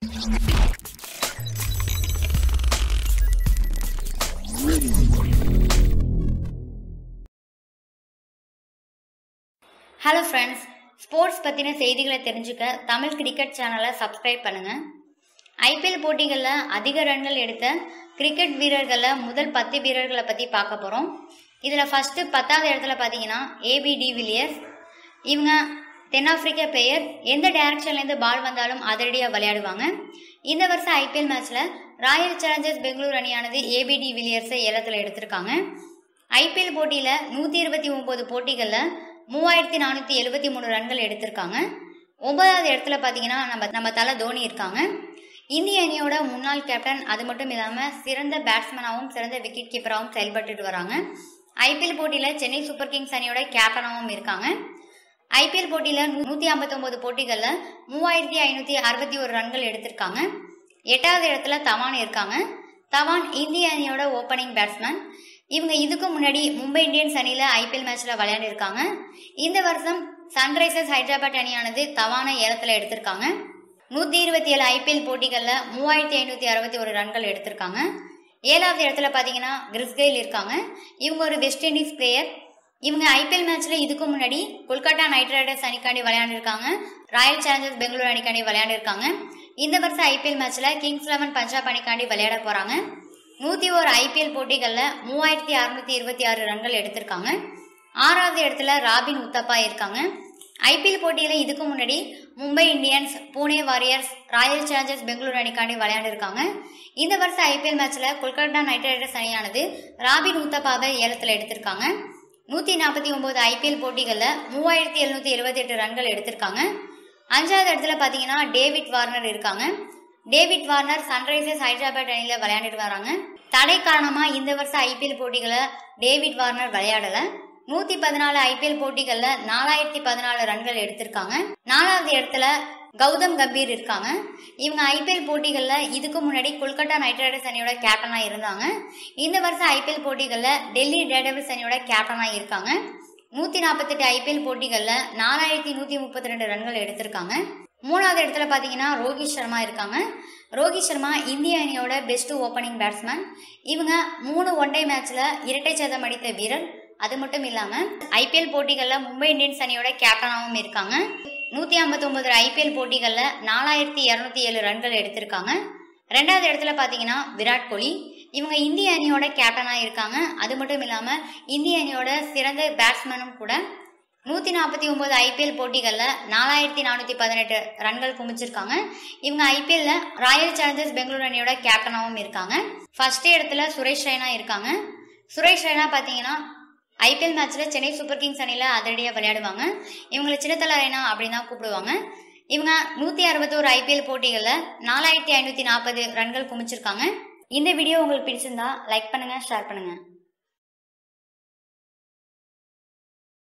hello friends sports பற்றின செய்திகளை தெரிஞ்சுக்க தமிழ் கிரிக்கெட் சேனலை சப்ஸ்கிரைப் பண்ணுங்கள் ஐபிஎல் போட்டிகளில் அதிக ரன்கள் எடுத்த கிரிக்கெட் வீரர்களில் முதல் பத்து வீரர்களை பற்றி பார்க்க போகிறோம் இதில் ஃபஸ்ட்டு பத்தாவது இடத்துல பார்த்தீங்கன்னா ஏபி டி வில்லியர்ஸ் இவங்க தென்னாப்பிரிக்க பிளேயர் எந்த டைரக்ஷன்லேருந்து பால் வந்தாலும் அதிரடியாக விளையாடுவாங்க இந்த வருஷம் ஐபிஎல் மேட்ச்சில் ராயல் சேலஞ்சர்ஸ் பெங்களூர் அணியானது ஏபிடி வில்லியர்ஸை ஏலத்தில் எடுத்திருக்காங்க ஐபிஎல் போட்டியில் நூற்றி இருபத்தி ஒம்பது போட்டிகளில் மூவாயிரத்தி நானூற்றி எழுபத்தி மூணு ரன்கள் எடுத்திருக்காங்க ஒன்பதாவது இடத்துல பார்த்தீங்கன்னா நம்ம நம்ம தலை தோனி இருக்காங்க இந்திய அணியோட முன்னாள் கேப்டன் அது மட்டும் இல்லாமல் சிறந்த பேட்ஸ்மேனாகவும் சிறந்த விக்கெட் கீப்பராகவும் செயல்பட்டுட்டு வராங்க ஐபிஎல் போட்டியில் சென்னை சூப்பர் கிங்ஸ் அணியோட கேப்டனாகவும் இருக்காங்க ஐபிஎல் போட்டியில் நூற்றி ஐம்பத்தொம்போது போட்டிகளில் மூவாயிரத்தி ஐநூற்றி அறுபத்தி ஒரு ரன்கள் எடுத்திருக்காங்க எட்டாவது இடத்துல தவான் இருக்காங்க தவான் இந்திய அணியோட ஓப்பனிங் பேட்ஸ்மேன் இவங்க இதுக்கு முன்னாடி மும்பை இந்தியன்ஸ் அணியில் ஐபிஎல் மேட்ச்சில் விளையாடிருக்காங்க இந்த வருஷம் சன்ரைசர்ஸ் ஹைதராபாத் அணியானது தவானை ஏலத்தில் எடுத்திருக்காங்க நூற்றி இருபத்தி ஏழு ஐபிஎல் போட்டிகளில் மூவாயிரத்தி ஐநூற்றி அறுபத்தி ஒரு ரன்கள் எடுத்திருக்காங்க ஏழாவது இடத்துல பார்த்தீங்கன்னா கிறிஸ்கெயில் இருக்காங்க இவங்க ஒரு வெஸ்ட் இண்டீஸ் பிளேயர் இவங்க ஐபிஎல் மேட்ச்ல இதுக்கு முன்னாடி கொல்கத்தா நைட் ரைடர்ஸ் அணிக்காண்டி விளையாண்டுருக்காங்க ராயல் சேலஞ்சர்ஸ் பெங்களூர் அணிக்காண்டி விளையாண்டுருக்காங்க இந்த வருஷம் ஐபிஎல் மேட்ச்ல கிங்ஸ் லெவன் பஞ்சாப் அணிக்காண்டி விளையாட போறாங்க நூற்றி ஒரு ஐபிஎல் போட்டிகளில் மூவாயிரத்தி அறுநூத்தி இருபத்தி ஆறு ரன்கள் எடுத்திருக்காங்க ஆறாவது இடத்துல ராபின் உத்தப்பா இருக்காங்க ஐபிஎல் போட்டியில் இதுக்கு முன்னாடி Mumbai Indians Pune Warriors Royal Challengers Bangalore அணிக்காண்டி விளையாண்டுருக்காங்க இந்த வருஷம் ஐபிஎல் மேட்ச்சில் கொல்கத்தா நைட் ரைடர்ஸ் அணியானது ராபின் உத்தப்பாவை ஏலத்தில் எடுத்திருக்காங்க நூற்றி நாற்பத்தி ஒம்பது ஐபிஎல் போட்டிகளில் மூவாயிரத்தி எழுநூற்றி எழுபத்தி எட்டு ரன்கள் எடுத்திருக்காங்க அஞ்சாவது இடத்துல பார்த்தீங்கன்னா டேவிட் வார்னர் இருக்காங்க டேவிட் வார்னர் சன்ரைசர்ஸ் ஹைதராபாத் அணியில் விளையாண்டுட்டு வராங்க தடை காரணமாக இந்த வருஷம் ஐபிஎல் போட்டிகளை டேவிட் வார்னர் விளையாடலை நூற்றி பதினாலு ஐபிஎல் போட்டிகளில் நாலாயிரத்தி பதினாலு ரன்கள் எடுத்திருக்காங்க நாலாவது இடத்துல கௌதம் கம்பீர் இருக்காங்க இவங்க ஐபிஎல் போட்டிகளில் இதுக்கு முன்னாடி கொல்கத்தா நைட் ரைடர்ஸ் அணியோட கேப்டனாக இருந்தாங்க இந்த வருஷம் ஐபிஎல் போட்டிகளில் டெல்லி டேடபிள்ஸ் அணியோட கேப்டனாக இருக்காங்க நூற்றி நாற்பத்தெட்டு ஐபிஎல் போட்டிகளில் நாலாயிரத்தி நூற்றி முப்பத்தி ரெண்டு ரன்கள் எடுத்திருக்காங்க மூணாவது இடத்துல பார்த்தீங்கன்னா ரோஹித் சர்மா இருக்காங்க ரோஹித் சர்மா இந்திய அணியோட பெஸ்ட் ஓப்பனிங் பேட்ஸ்மேன் இவங்க மூணு ஒன் டே மேட்ச்சில் இரட்டை சதம் அடித்த வீரர் அது மட்டும் இல்லாமல் ஐபிஎல் போட்டிகளில் மும்பை இந்தியன்ஸ் அணியோட கேப்டனாகவும் இருக்காங்க நூற்றி ஐம்பத்தொம்பது ஐபிஎல் போட்டிகளில் நாலாயிரத்தி இரநூத்தி ஏழு ரன்கள் எடுத்திருக்காங்க ரெண்டாவது இடத்துல பார்த்தீங்கன்னா விராட் கோலி இவங்க இந்திய அணியோட கேப்டனாக இருக்காங்க அது மட்டும் இல்லாமல் இந்திய அணியோட சிறந்த பேட்ஸ்மேனும் கூட நூற்றி நாற்பத்தி ஒம்பது ஐபிஎல் போட்டிகளில் நாலாயிரத்தி நானூற்றி பதினெட்டு ரன்கள் குமிச்சிருக்காங்க இவங்க ஐபிஎல்ல ராயல் சேலஞ்சர்ஸ் பெங்களூர் அணியோட கேப்டனாகவும் இருக்காங்க ஃபர்ஸ்ட் இடத்துல சுரேஷ் ரெய்னா இருக்காங்க சுரேஷ் ரெய்னா பார்த்தீங்கன்னா ஐபிஎல் மேட்ச்சில் சென்னை சூப்பர் கிங்ஸ் அணியில் அதிரடியாக விளையாடுவாங்க இவங்களை சின்னத்தல ரெய்னா அப்படின்னு தான் கூப்பிடுவாங்க இவங்க நூற்றி அறுபத்தோரு ஐபிஎல் போட்டிகளில் நாலாயிரத்தி ஐநூற்றி நாற்பது ரன்கள் குமிச்சிருக்காங்க இந்த வீடியோ உங்களுக்கு பிடிச்சிருந்தா லைக் பண்ணுங்கள் ஷேர் பண்ணுங்கள்